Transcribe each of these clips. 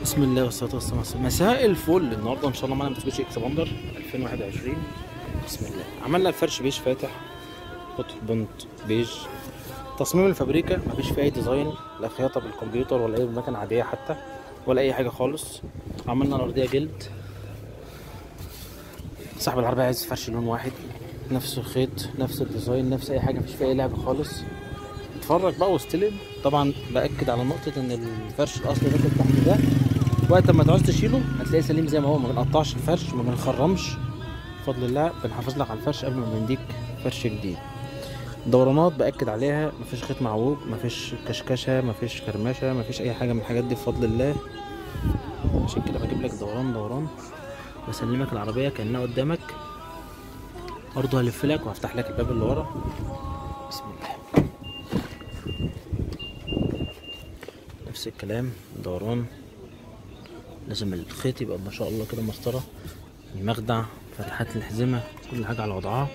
بسم الله والصلاه والسلام على رسول الله. مساء الفل النهارده ان شاء الله معانا متسوبيشي اكس باندر 2021 بسم الله عملنا الفرش بيج فاتح قطع بنت بيج تصميم الفابريكا مفيش فيه اي ديزاين لا خياطه بالكمبيوتر ولا اي مكنه عاديه حتى ولا اي حاجه خالص عملنا الارضيه جلد صاحب العربيه عايز فرش لون واحد نفس الخيط نفس الديزاين نفس اي حاجه مفيش فيه اي لعبه خالص اتفرج بقى واستلم طبعا باكد على نقطه ان الفرش الاصلي ده تحت ده وقت ما تعوز تشيله هتلاقيه سليم زي ما هو ما بنقطعش الفرش ما بنخرمش بفضل الله بنحافظ لك على الفرش قبل ما بنديك فرش جديد دورانات باكد عليها مفيش خيط معوج مفيش كشكشه مفيش كرمشه مفيش اي حاجه من الحاجات دي بفضل الله عشان كده بجيب لك دوران دوران بسلمك العربيه كانها قدامك برضه هلف لك وهفتح لك الباب اللي ورا بسم الله نفس الكلام دوران لازم الخيط يبقى ما شاء الله كده مسطره المخدع فتحات الحزمه كل حاجه على وضعها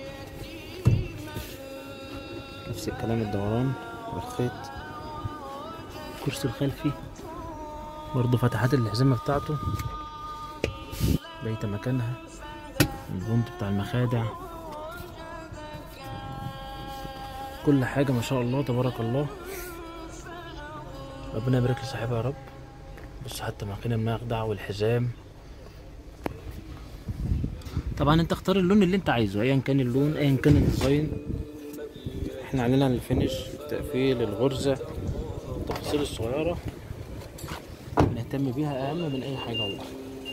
نفس الكلام الدوران والخيط الكرسي الخلفي برضو فتحات الحزمه بتاعته بقيت مكانها البونت بتاع المخادع كل حاجه ما شاء الله تبارك الله ربنا يبارك لصاحبها يا رب بص حتى مكان المخدع والحزام طبعا انت اختار اللون اللي انت عايزه ايا كان اللون ايا كان الديزاين احنا علينا الفينش التقفيل الغرزة التفاصيل الصغيرة بنهتم بيها اهم من اي حاجة والله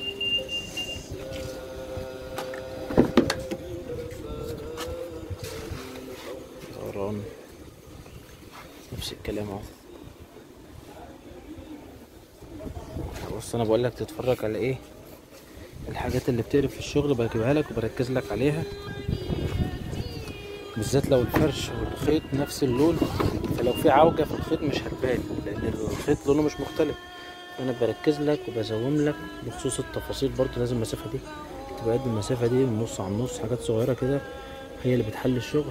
دوران نفس الكلام اهو بص انا بقول لك تتفرج على ايه الحاجات اللي بتقرف في الشغل بجيبها لك وبركز لك عليها بالذات لو الفرش والخيط نفس اللون فلو في عوجة في الخيط مش هتبان لان الخيط لونه مش مختلف انا بركز لك وبزوم لك بخصوص التفاصيل برضو لازم المسافة دي تبقى قد المسافة دي نص عن نص حاجات صغيرة كده هي اللي بتحل الشغل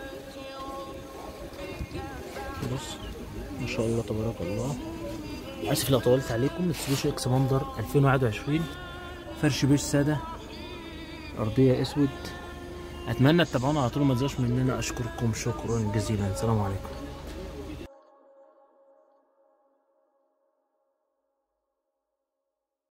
بص ما شاء الله تبارك الله اسف لو طولت عليكم متسوبيشي اكس باندر 2021 فرش بيج ساده ارضيه اسود اتمنى تتابعونا على طول ما تزهقوش مننا اشكركم شكرا جزيلا السلام عليكم